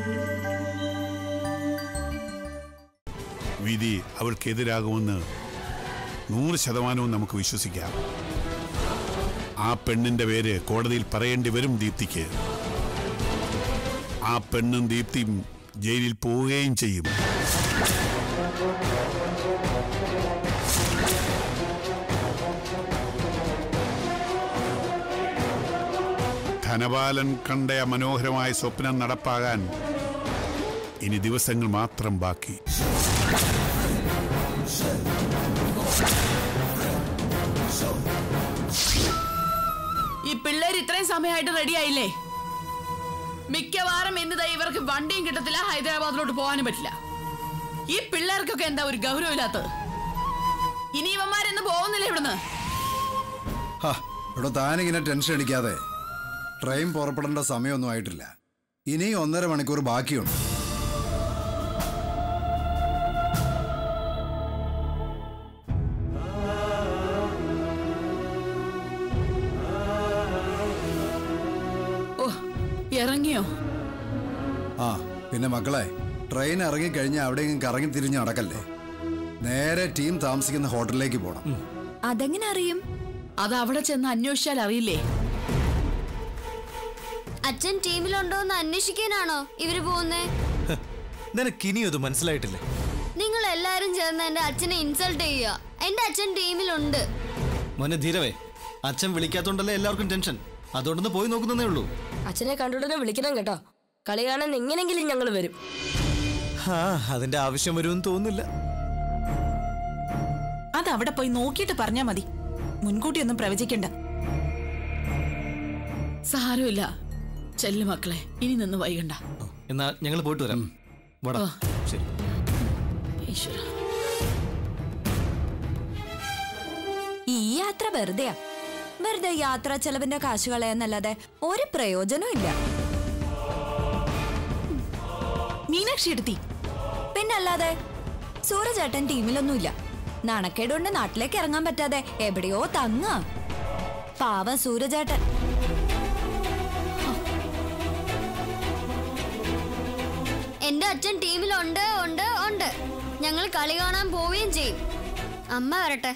വിധി അവൾക്കെതിരാകുമെന്ന് നൂറ് ശതമാനവും നമുക്ക് വിശ്വസിക്കാം ആ പെണ്ണിന്റെ പേര് കോടതിയിൽ പറയേണ്ടി വരും ദീപ്തിക്ക് ആ പെണ്ണും ദീപ്തിയും ജയിലിൽ പോവുകയും ചെയ്യും ധനപാലൻ കണ്ട ആ മനോഹരമായ സ്വപ്നം നടപ്പാകാൻ ഇനി ദിവസങ്ങൾ മാത്രം ബാക്കി ഈ പിള്ളേർ ഇത്രയും സമയമായിട്ട് റെഡി ആയില്ലേ മിക്കവാറും ഇന്ന് ദേ ഇവർക്ക് വണ്ടിയും കിട്ടത്തില്ല ഹൈദരാബാദിലോട്ട് പോകാനും പറ്റില്ല ഈ പിള്ളേർക്കൊക്കെ എന്താ ഒരു ഗൗരവമില്ലാത്തത് ഇനി ഇവന്മാരെന്ന് പോകുന്നില്ല ഇവിടുന്ന് ഹാ ഇവിടെ താനിങ്ങനെ ടെൻഷൻ അടിക്കാതെ ട്രെയിൻ പുറപ്പെടേണ്ട സമയമൊന്നും ആയിട്ടില്ല ഇനിയും ഒന്നര മണിക്കൂർ ബാക്കിയുണ്ട് ഓ ഇറങ്ങിയോ ആ പിന്നെ മക്കളെ ട്രെയിൻ ഇറങ്ങിക്കഴിഞ്ഞാൽ അവിടെയെങ്കിലും കറങ്ങി തിരിഞ്ഞ് നടക്കല്ലേ നേരെ ടീം താമസിക്കുന്ന ഹോട്ടലിലേക്ക് പോകണം അതെങ്ങനെ അറിയും അത് അവിടെ ചെന്ന് അന്വേഷിച്ചാൽ അറിയില്ലേ അച്ഛൻ ടീമിലുണ്ടോ എന്ന് അന്വേഷിക്കാനാണോ ഇവര് പോകുന്നേ നിനക്ക് ഇനിയും അത് മനസ്സിലായിട്ടില്ലേ നിങ്ങൾ എല്ലാരും ചേർന്ന് എന്റെ അച്ഛനെ ഇൻസൾട്ട് ചെയ്യുക എന്റെ അച്ഛൻ ടീമിലുണ്ട് മോനെ ധീരവേ അച്ഛൻ വിളിക്കാത്തോണ്ടല്ലേ എല്ലാവർക്കും ടെൻഷൻ അതുകൊണ്ടൊന്ന് പോയി നോക്കുന്നേ ഉള്ളൂ അച്ഛനെ കണ്ടുടനെ വിളിക്കണം കേട്ടോ കളി കാണാൻ എങ്ങനെങ്കിലും ഞങ്ങൾ വരും ആ അതിന്റെ ആവശ്യം വരുമെന്ന് തോന്നുന്നില്ല അത് അവിടെ പോയി നോക്കിയിട്ട് പറഞ്ഞാ മതി മുൻകൂട്ടിയൊന്നും പ്രവചിക്കണ്ട സാരമില്ല ചെല്ലു മക്കളെ ഇനി നിന്ന് വൈകണ്ട എന്നാ ഞങ്ങൾ പോയിട്ട് വരാം വടാ ഓ. ശരി ഈശ്വര ഈ യാത്ര വെറുതെയാ വെറുതെ യാത്ര ചെലവിന്റെ കാശ് കളയാന്നല്ലാതെ ഒരു പ്രയോജനവും ഇല്ല മീനാക്ഷി എടുത്തി പിന്നല്ലാതെ സൂരജേട്ടൻ ടീമിലൊന്നുമില്ല നാണക്കേടുകൊണ്ട് നാട്ടിലേക്ക് ഇറങ്ങാൻ പറ്റാതെ എവിടെയോ തങ്ങ പാവം സൂരജേട്ടൻ എന്റെ അച്ഛൻ ടീമിലുണ്ട് ഉണ്ട് ഉണ്ട് ഞങ്ങൾ കളി കാണാൻ പോവുകയും ചെയ്യും അമ്മ വരട്ടെ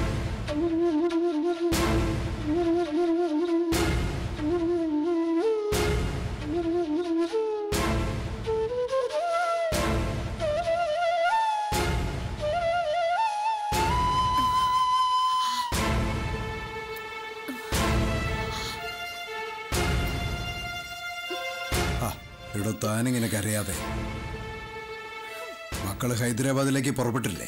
ആ ഇവിടെ താനിങ്ങനെ കരയാതെ മക്കള് ഹൈദരാബാദിലേക്ക് പുറപ്പെട്ടില്ലേ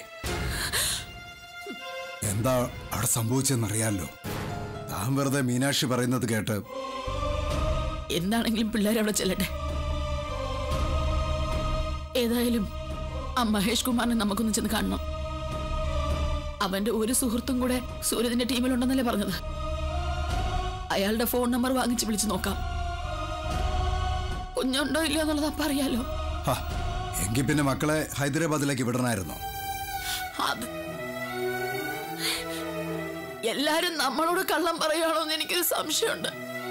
എന്താ അവിടെ സംഭവിച്ചെന്നറിയാലോ താൻ വെറുതെ മീനാക്ഷി പറയുന്നത് കേട്ട് എന്താണെങ്കിലും പിള്ളേർ അവിടെ ചെല്ലട്ടെ ഏതായാലും ആ മഹേഷ് കുമാറിനെ നമുക്കൊന്ന് ചെന്ന് കാണണം അവന്റെ ഒരു സുഹൃത്തും കൂടെ സൂര്യന്റെ ടീമിലുണ്ടെന്നല്ലേ പറഞ്ഞത് അയാളുടെ ഫോൺ നമ്പർ വാങ്ങിച്ച് വിളിച്ചു നോക്കാം കുഞ്ഞുണ്ടോ ഇല്ലയോ എന്നുള്ളത് അപ്പൊ അറിയാലോ ഹാ എങ്കിൽ പിന്നെ മക്കളെ ഹൈദരാബാദിലേക്ക് വിടണമായിരുന്നു അത് എല്ലാരും നമ്മളോട് കള്ളം പറയുകയാണോ എന്ന് എനിക്കൊരു സംശയമുണ്ട്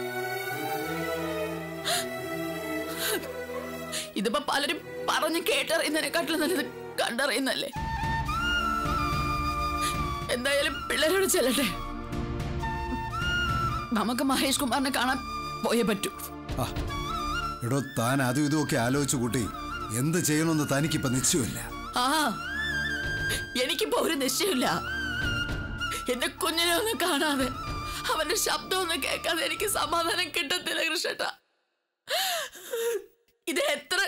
ഇതിപ്പോ പലരും പറഞ്ഞ് കേട്ടറിയുന്നതിനെക്കാട്ടിലും നല്ലത് കണ്ടറിയുന്നല്ലേ എന്തായാലും പിള്ളേരോട് ചെല്ലട്ടെ നമുക്ക് മഹേഷ് കുമാറിനെ കാണാൻ പോയേ പറ്റൂ ആ എടോ താൻ അതും ഇതുമൊക്കെ ആലോചിച്ചു കൂട്ടി എന്ത് ചെയ്യണമെന്ന് തനിക്കിപ്പോ നിശ്ചയമില്ല ആ എനിക്കിപ്പോ ഒരു നിശ്ചയമില്ല എന്റെ കുഞ്ഞിനെ ഒന്ന് കാണാതെ അവന്റെ ശബ്ദം ഒന്ന് കേൾക്കാതെ എനിക്ക് സമാധാനം കിട്ടത്തില്ല കൃഷ്ണട്ട ഇത് എത്ര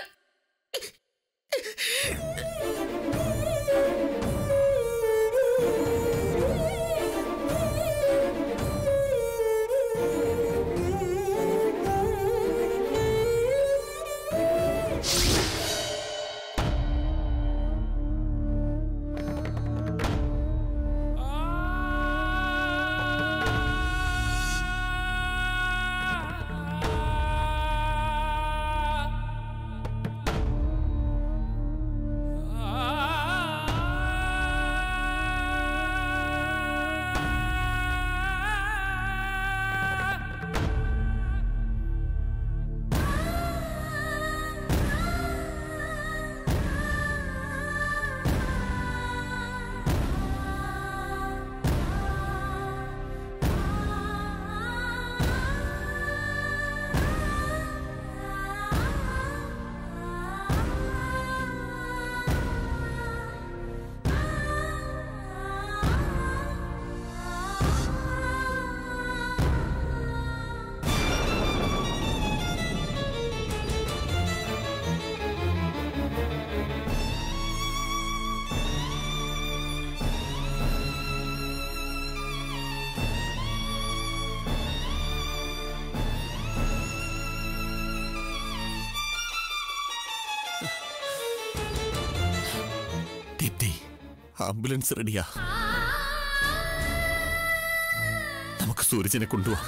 ആംബുലൻസ് റെഡിയാ നമുക്ക് സൂരജിനെ കൊണ്ടുപോവാം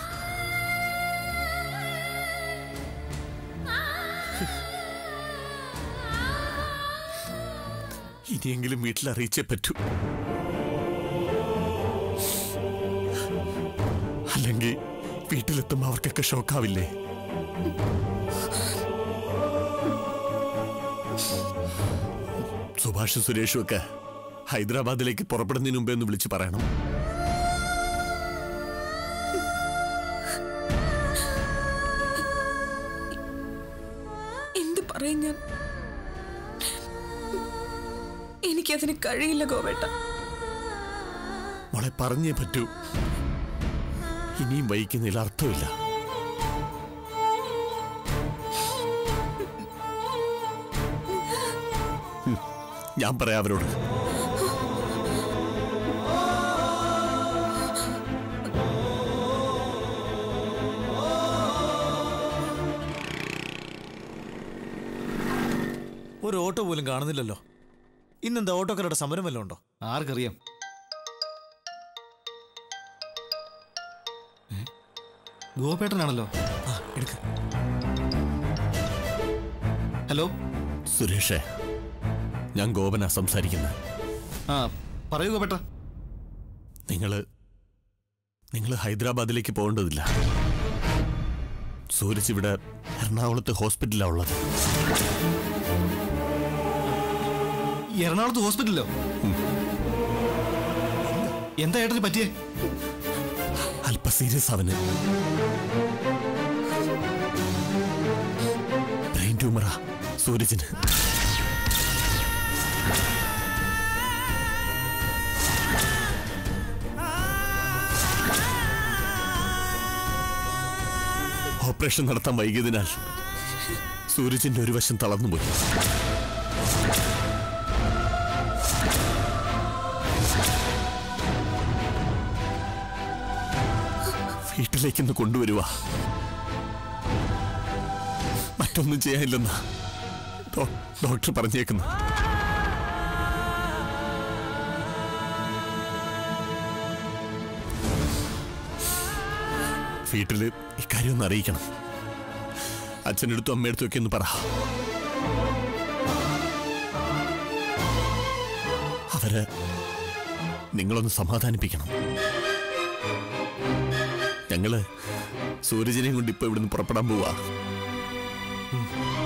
ഇനിയെങ്കിലും വീട്ടിൽ അറിയിച്ചേ പറ്റൂ അല്ലെങ്കിൽ വീട്ടിലെത്തുമ്പോൾ അവർക്കൊക്കെ ഷോക്കാവില്ലേ സുഭാഷും സുരേഷും ഒക്കെ ഹൈദരാബാദിലേക്ക് പുറപ്പെടുന്നതിന് മുമ്പേ ഒന്ന് വിളിച്ചു പറയണം എന്ത് പറയും ഞാൻ എനിക്കതിന് കഴിയില്ല ഗോവേട്ട മോളെ പറഞ്ഞേ പറ്റൂ ഇനിയും വൈകുന്നതിൽ അർത്ഥമില്ല ഉം, ഞാൻ പറയാം അവരോട് ഒരു ഓട്ടോ പോലും കാണുന്നില്ലല്ലോ ഇന്നെന്താ ഓട്ടോക്കാരുടെ സമരം വല്ലതും ഉണ്ടോ ആർക്കറിയാം ഏ? ഗോപേട്ടനാണല്ലോ ആ എടുക്ക ഹലോ സുരേഷേ ഞാൻ ഗോപനാ സംസാരിക്കുന്നത് ആ പറയൂ ഗോപേട്ട നിങ്ങള് നിങ്ങൾ ഹൈദരാബാദിലേക്ക് പോകേണ്ടതില്ല സൂരജ് ഇവിടെ എറണാകുളത്ത് ഹോസ്പിറ്റലിലാണ് ഉള്ളത് എറണാകുളത്ത് ഹോസ്പിറ്റലിലോ എന്താ ഏട്ടന് പറ്റിയേ അല്പ സീരിയസ് അവന് ബ്രെയിൻ ട്യൂമറാ സൂരജിന് ഓപ്പറേഷൻ നടത്താൻ വൈകിയതിനാൽ സൂരജിന്റെ ഒരു വശം തളർന്നുപോയി വീട്ടിലേക്കൊന്ന് കൊണ്ടുവരുക മറ്റൊന്നും ചെയ്യാനില്ലെന്ന് ഡോ- ഡോക്ടർ പറഞ്ഞേക്കുന്നു വീട്ടില് ഇക്കാര്യം ഒന്ന് അറിയിക്കണം അച്ഛനടുത്തും അമ്മയടുത്തും ഒക്കെ ഒന്ന് പറ അവര് നിങ്ങളൊന്ന് സമാധാനിപ്പിക്കണം ഞങ്ങള് സൂരജിനെയും കൊണ്ട് ഇപ്പൊ ഇവിടുന്ന് പുറപ്പെടാൻ പോവാ ഉം.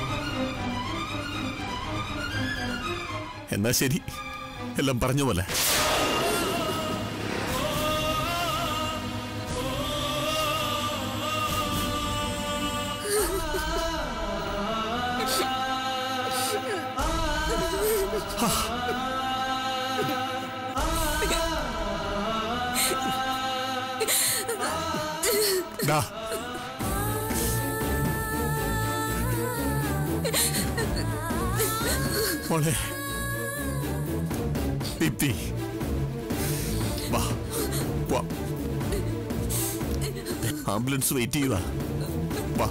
എന്നാ ശരി എല്ലാം പറഞ്ഞ പോലെ ഡാ മോളെ ദീപ്തി വാ വാ ആംബുലൻസ് വെയിറ്റ് ചെയ്യുക വാ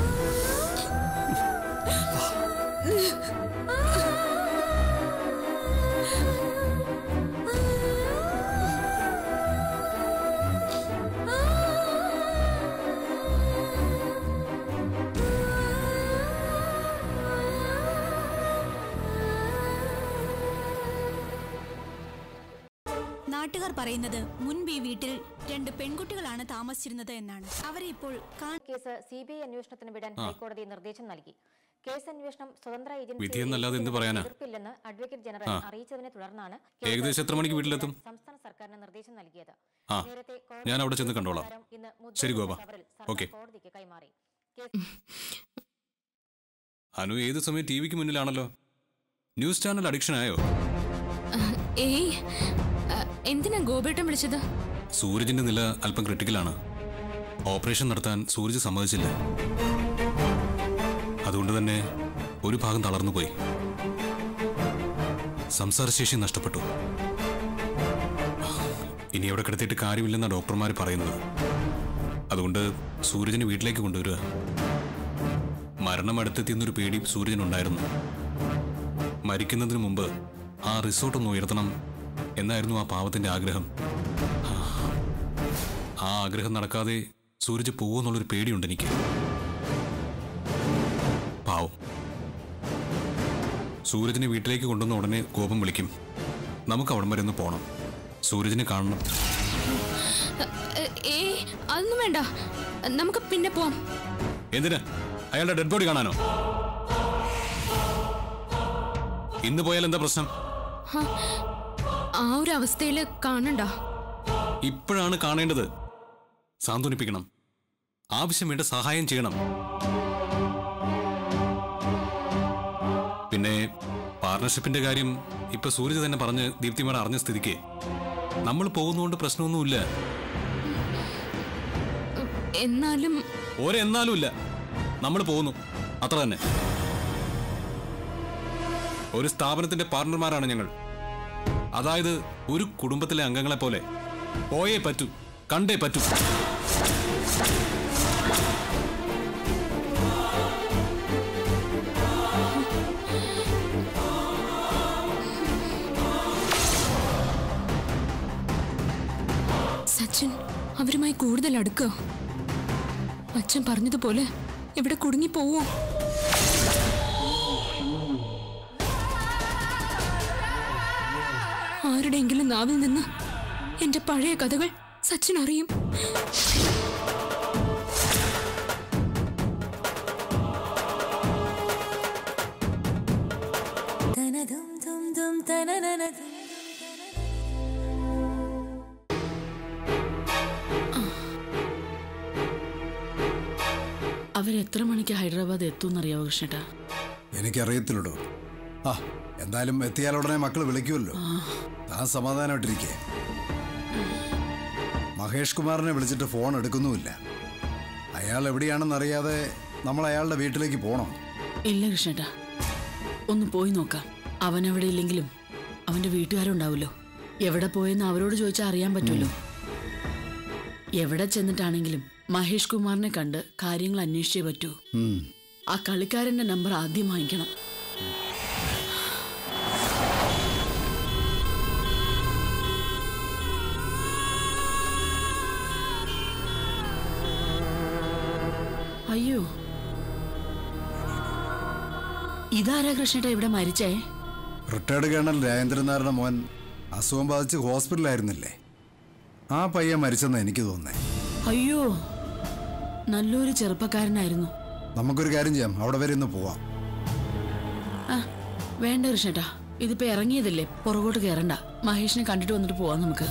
നാട്ടുകാർ പറയുന്നത് മുൻപ് ഈ വീട്ടിൽ രണ്ട് പെൺകുട്ടികളാണ് താമസിച്ചിരുന്നത് എന്നാണ് അവരെ ഇപ്പോൾ കേസ് സി ബി ഐ അന്വേഷണത്തിന് വിടാൻ ആ. ഹൈക്കോടതി നിർദ്ദേശം നൽകി കേസ് അന്വേഷണം സ്വതന്ത്ര വിധിയെന്നല്ലാതെ എന്ത് പറയാനാ? എതിർപ്പില്ലെന്ന് അഡ്വക്കേറ്റ് ജനറൽ ആ. അറിയിച്ചതിനെ തുടർന്നാണ് ഏകദേശം എത്ര മണിക്ക് വീട്ടിലെത്തും? സംസ്ഥാന സർക്കാരിന് നിർദ്ദേശം നൽകിയത് ആ നേരത്തെ ഞാൻ അവിടെ ചെന്ന് കണ്ടോളാം ഇന്ന് ശരി ഗോപ കവറിൽ ഓക്കെ കോടതിക്ക് കൈമാറി അനു ഏത് സമയം ടി വിക്ക് മുന്നിലാണല്ലോ ന്യൂസ് ചാനൽ അഡിക്ഷൻ ആയോ ഏയ് ആ, എന്തിനാ ഗോപേട്ടൻ വിളിച്ചത് സൂരജിന്റെ നില അല്പം ക്രിട്ടിക്കലാണ് ഓപ്പറേഷൻ നടത്താൻ സൂരജ് സമ്മതിച്ചില്ല അതുകൊണ്ട് തന്നെ ഒരു ഭാഗം തളർന്നു പോയി സംസാരശേഷി നഷ്ടപ്പെട്ടു ഇനി അവിടെ കിടത്തിയിട്ട് കാര്യമില്ലെന്ന ഡോക്ടർമാർ പറയുന്നത് അതുകൊണ്ട് സൂരജിനെ വീട്ടിലേക്ക് കൊണ്ടുവരിക മരണം അടുത്തെത്തിയെന്നൊരു പേടി സൂരജിനുണ്ടായിരുന്നു മരിക്കുന്നതിന് മുമ്പ് ആ റിസോർട്ട് ഒന്ന് ഉയർത്തണം എന്നായിരുന്നു ആ പാവത്തിന്റെ ആഗ്രഹം ആ ആഗ്രഹം നടക്കാതെ സൂരജ് പോകുമെന്നുള്ളൊരു പേടിയുണ്ട് എനിക്ക് പാവം സൂരജിനെ വീട്ടിലേക്ക് കൊണ്ടുവന്ന ഉടനെ കോപം വിളിക്കും നമുക്ക് അവിടം വരെ ഒന്ന് പോണം സൂരജിനെ കാണണം ഏ അതൊന്നും വേണ്ട നമുക്ക് പിന്നെ പോവാം എന്തിന് അയാളുടെ ഡെഡ് ബോഡി കാണാനോ ഇന്ന് പോയാൽ എന്താ പ്രശ്നം ഹ, ആ ഒരു അവസ്ഥയിൽ കാണണ്ട ഇപ്പോഴാണ് കാണേണ്ടത് സാന്ത്വനിപ്പിക്കണം ആവശ്യം വേണ്ട സഹായം ചെയ്യണം പിന്നെ പാർട്ണർഷിപ്പിന്റെ കാര്യം ഇപ്പൊ സൂരജ് തന്നെ പറഞ്ഞ് ദീപ്തിമാർ അറിഞ്ഞ സ്ഥിതിക്ക് നമ്മൾ പോകുന്നതുകൊണ്ട് പ്രശ്നമൊന്നുമില്ല എന്നാലും ഒരെന്നാലും ഇല്ല നമ്മൾ പോകുന്നു അത്ര തന്നെ ഒരു സ്ഥാപനത്തിന്റെ പാർട്ണർമാരാണ് ഞങ്ങൾ അതായത് ഒരു കുടുംബത്തിലെ അംഗങ്ങളെ പോലെ പോയേ പറ്റൂ കണ്ടേ പറ്റൂ സച്ചിൻ അവരുമായി കൂടുതൽ അടുക്കുക അച്ഛൻ പറഞ്ഞതുപോലെ ഇവിടെ കുടുങ്ങി പോവോ ആരുടെയെങ്കിലും നാവിൽ നിന്ന് എന്റെ പഴയ കഥകൾ സച്ചിൻ അറിയും അവരെത്ര മണിക്ക് ഹൈദരാബാദ് എത്തുമെന്നറിയാവോ കൃഷ്ണേട്ടാ എനിക്കറിയത്തില്ലടോ ആ എന്തായാലും എത്തിയാൽ ഉടനെ മക്കൾ വിളിക്കുമല്ലോ താൻ സമാധാനമായിട്ടിരിക്കേ മഹേഷ് കുമാറിനെ വിളിച്ചിട്ട് ഫോൺ എടുക്കുന്നുമില്ല അയാൾ എവിടെയാണെന്നറിയാതെ നമ്മൾ അയാളുടെ വീട്ടിലേക്ക് പോകണം ഇല്ല കൃഷ്ണേട്ടാ ഒന്ന് പോയി നോക്കാം അവൻ അവിടെ ഇല്ലെങ്കിലും അവന്റെ വീട്ടുകാരുണ്ടാവുമല്ലോ എവിടെ പോയെന്ന് അവരോട് ചോദിച്ചാൽ അറിയാൻ പറ്റുമല്ലോ എവിടെ ചെന്നിട്ടാണെങ്കിലും മഹേഷ് കുമാറിനെ കണ്ട് കാര്യങ്ങൾ അന്വേഷിച്ചേ പറ്റൂ ഉം. ആ കളിക്കാരന്റെ നമ്പർ ആദ്യം വാങ്ങിക്കണം അയ്യോ ഇതാരാ കൃഷ്ണേട്ടാ ഇവിടെ മരിച്ചേ റിട്ടയർഡ് കേണൽ രാജേന്ദ്രനാഥിന്റെ മോൻ അസുഖം ബാധിച്ച് ഹോസ്പിറ്റലായിരുന്നില്ലേ ആ പയ്യൻ മരിച്ചെന്ന് എനിക്ക് തോന്നുന്നേ അയ്യോ നല്ലൊരു ചെറുപ്പക്കാരനായിരുന്നു നമുക്കൊരു കാര്യം ചെയ്യാം അവിടെ വരെ ഒന്ന് പോവാം ആ വേണ്ട കൃഷ്ണേട്ടാ ഇതിപ്പോ ഇറങ്ങിയതല്ലേ പുറകോട്ട് കയറണ്ട മഹേഷിനെ കണ്ടിട്ട് വന്നിട്ട് പോവാം നമുക്ക്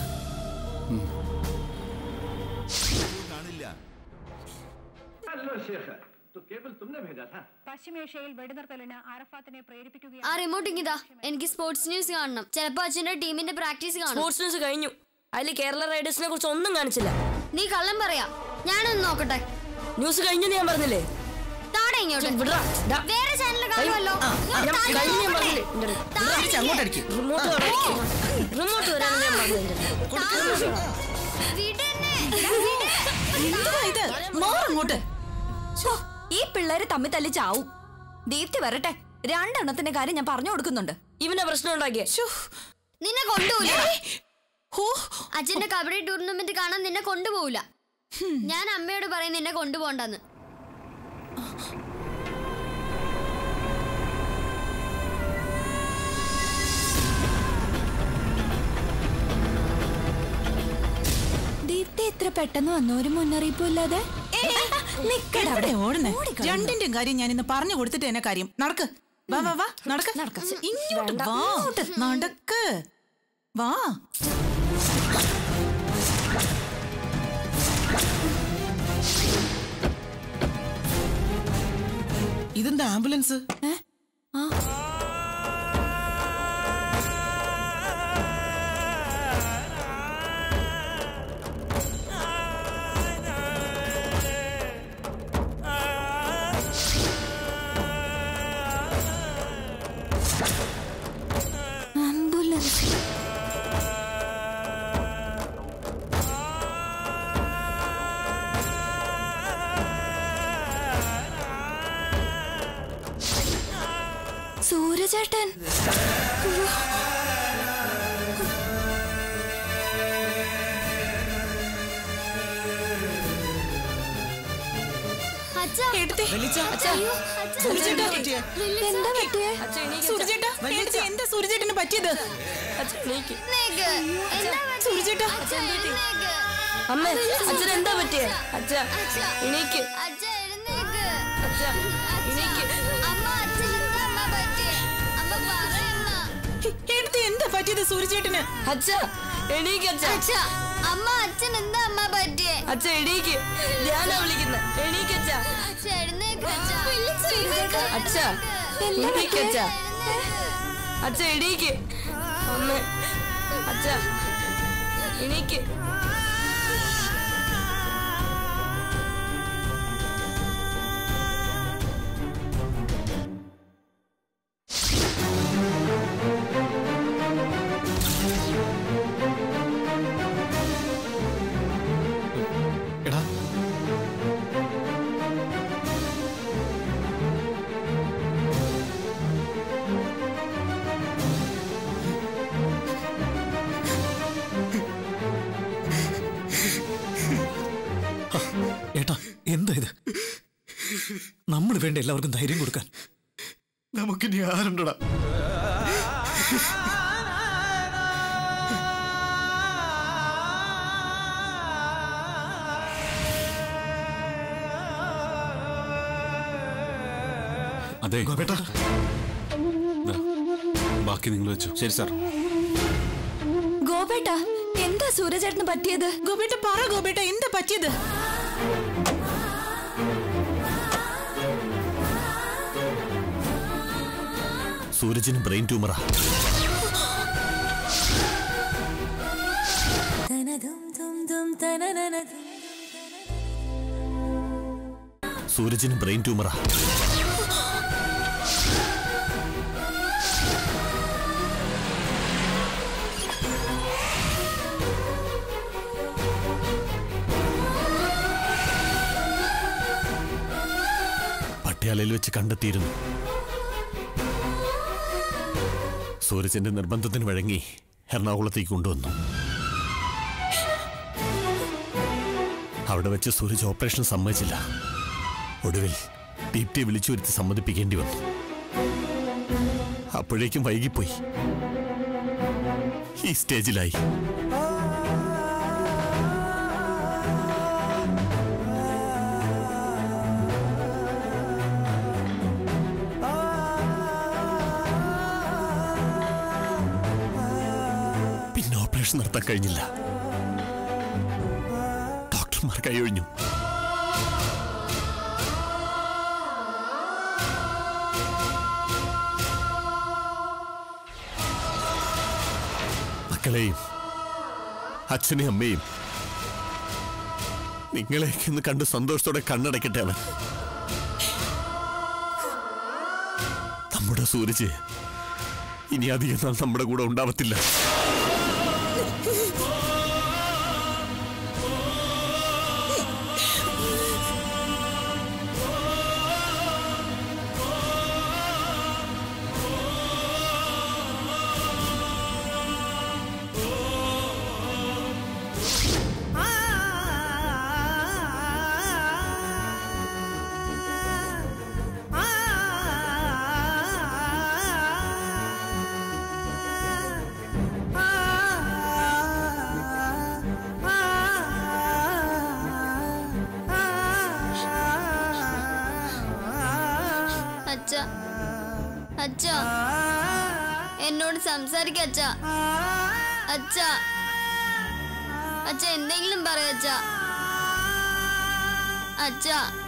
പശ്ചിമേഷ്യയിൽ വെടിനിർത്തലിന് അറഫാത്തിനെ പ്രേരിപ്പിക്കുകയാണ് ആ റിമോട്ട് ഇങ്ങിതാ എനിക്ക് സ്പോർട്സ് ന്യൂസ് കാണണം ചിലപ്പോ അച്ഛന്റെ ടീമിന്റെ പ്രാക്ടീസ് കാണും സ്പോർട്സ് ന്യൂസ് കഴിഞ്ഞു അതിൽ കേരള റൈഡേഴ്സിനെ കുറിച്ച് ഒന്നും കാണിച്ചില്ല നീ കള്ളം പറയാ ഞാനൊന്ന് നോക്കട്ടെ ന്യൂസ് കഴിഞ്ഞു ഞാൻ പറഞ്ഞില്ലേ താടെ ഇങ്ങോട്ട് വിടറാ. ദാ. വേറെ ചാനൽ കാണുമല്ലോ ആ, ഇങ്ങോട്ട് ഞാൻ താഴെ കഴിഞ്ഞു ഞാൻ നോക്കട്ടെ. പറഞ്ഞില്ലേ താഴെ തിരിച്ച് അങ്ങോട്ട് അടിക്ക്. റിമോട്ട് ആ. തരാൻ. റിമോട്ട് തരാൻ ഞാൻ പറഞ്ഞില്ലേ വിടെന്നെ. ഇത് മാറങ്ങോട്ട് ശ്ശോ, ഈ പിള്ളേര് തമ്മിൽ തല്ലി ചാവും ദീപ്തി വരട്ടെ രണ്ടെണ്ണത്തിന്റെ കാര്യം ഞാൻ പറഞ്ഞു കൊടുക്കുന്നുണ്ട് ഇവനെ പ്രശ്നം ഉണ്ടാക്കിയ നിന്നെ കൊണ്ടുപോയില്ല അച്ഛന്റെ കബഡി ടൂർണമെന്റ് കാണാൻ നിന്നെ കൊണ്ടുപോകില്ല ഞാൻ അമ്മയോട് പറയും നിന്നെ കൊണ്ടുപോണ്ടെന്ന് ദീപ്തി ഇത്ര പെട്ടെന്ന് വന്ന ഒരു മുന്നറിയിപ്പും ഇല്ലാതെ നിക്കടാ അവിടെ. ഓടുന്നേ ഓടിക്കളയുന്നു. രണ്ടിന്റെയും കാര്യം ഞാൻ ഇന്ന് പറഞ്ഞു കൊടുത്തിട്ട് എന്നെ കാര്യം നടക്ക് വാ വാ വാ നടക്ക് ഇങ്ങോട്ട് വേണ്ട. വാ നടക്ക് വാ ഇതെന്താ ആംബുലൻസ് ആംബുലൻസ് സൂരജേട്ടൻ എടുത്തേ. അച്ഛാ. അയ്യോ, സൂര്യചേട്ടാ. എന്താ പറ്റിയേ സൂര്യചേട്ടാ എടുത്തേ. എന്താ സൂര്യചേട്ടന് പറ്റിയത് സൂര്യചേട്ടാ അമ്മ അച്ഛൻ എന്താ പറ്റിയേ അച്ഛ എണീക്ക് അച്ഛ എഴുന്നേക്ക് അച്ഛ എണീക്ക് അമ്മ അച്ഛനെന്താ അമ്മ പറ്റിയേ അമ്മ പറയമ്മ എടുത്തേ എന്താ പറ്റിയത് സൂര്യചേട്ടന് അച്ഛ എണീക്ക് അച്ഛ അച്ഛ അമ്മ അച്ഛൻ എന്താ അമ്മ പറ്റിയേ അച്ഛ എണീക്ക് ഞാനാ വിളിക്കുന്നത് എണീക്ക് അച്ഛ അച്ഛ എഴുന്നേക്ക് അച്ഛ അച്ഛ എണീക്ക് അച്ഛ അച്ഛ എണീക്ക് അമ്മ അച്ഛ എണീക്ക് എടാ ആ, ഏട്ടാ എന്താ ഇത് നമ്മൾ വേണ്ട എല്ലാവർക്കും ധൈര്യം കൊടുക്കാൻ നമുക്കിനി ആരുണ്ടടാ അതെ ഗോപേട്ടാ ദാ, ബാക്കി നിങ്ങൾ വെച്ചു ശരി സാർ ഗോപേട്ട എന്താ സൂര്യചേട്ടന് പറ്റിയത് ഗോപേട്ട പറ ഗോപേട്ട എന്താ പറ്റിയത് സൂരജിന് ബ്രെയിൻ ട്യൂമറാ സൂരജിന് ബ്രെയിൻ ട്യൂമറാ പട്യാലയിൽ വെച്ച് കണ്ടെത്തിയിരുന്നു സൂരജിന്റെ നിർബന്ധത്തിന് വഴങ്ങി എറണാകുളത്തേക്ക് കൊണ്ടുവന്നു അവിടെ വെച്ച് സൂരജ് ഓപ്പറേഷൻ സമ്മതിച്ചില്ല ഒടുവിൽ ദീപ്തിയെ വിളിച്ചു വരുത്തി സമ്മതിപ്പിക്കേണ്ടി വന്നു അപ്പോഴേക്കും വൈകിപ്പോയി ഈ സ്റ്റേജിലായി പിന്നെ ഓപ്പറേഷൻ നടത്താൻ കഴിഞ്ഞില്ല ഡോക്ടർമാർ കൈയൊഴിഞ്ഞു മക്കളെയും അച്ഛനെയും അമ്മയും നിങ്ങളെയൊക്കെ ഇന്ന് കണ്ട് സന്തോഷത്തോടെ കണ്ണടക്കട്ടെ അവൻ നമ്മുടെ സൂരജ് ഇനി അധികം നാൾ നമ്മുടെ കൂടെ ഉണ്ടാവത്തില്ല അച്ഛ അച്ഛ എന്നോട് സംസാരിക്ക അച്ഛ അച്ഛ അച്ഛ എന്തെങ്കിലും പറയ അച്ഛ അച്ഛ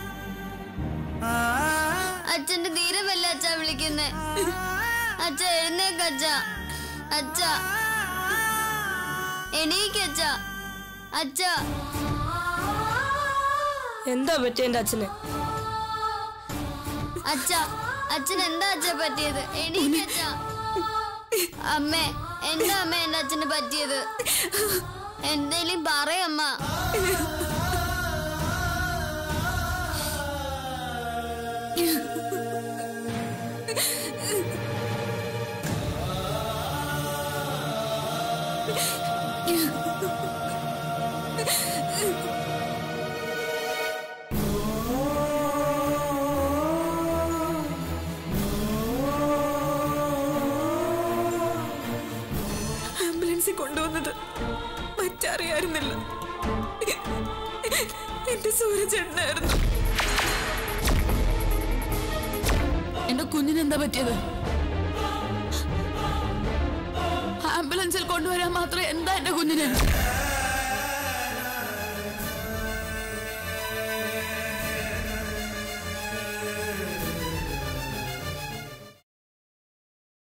അച്ഛന്റെ ധീരമല്ല അച്ഛ വിളിക്കുന്നേ അച്ഛ എഴുന്നേക്ക് അച്ഛ അച്ഛ എണീക്ക് അച്ഛ അച്ഛ എന്താ പറ്റിയ എന്റെ അച്ഛന് അച്ഛ അച്ഛൻ എന്താ അച്ഛ പറ്റിയത് എണീക്ക് അച്ഛ അമ്മേ എന്താ അമ്മ എന്റെ അച്ഛന് പറ്റിയത് എന്തേലും പറയമ്മ ആ അറിയായിരുന്നില്ല എന്റെ സൂര്യചേട്ടനായിരുന്നു എന്റെ കുഞ്ഞിന് എന്താ പറ്റിയത് ആംബുലൻസിൽ കൊണ്ടുവരാൻ മാത്രം എന്താ എന്റെ കുഞ്ഞിന്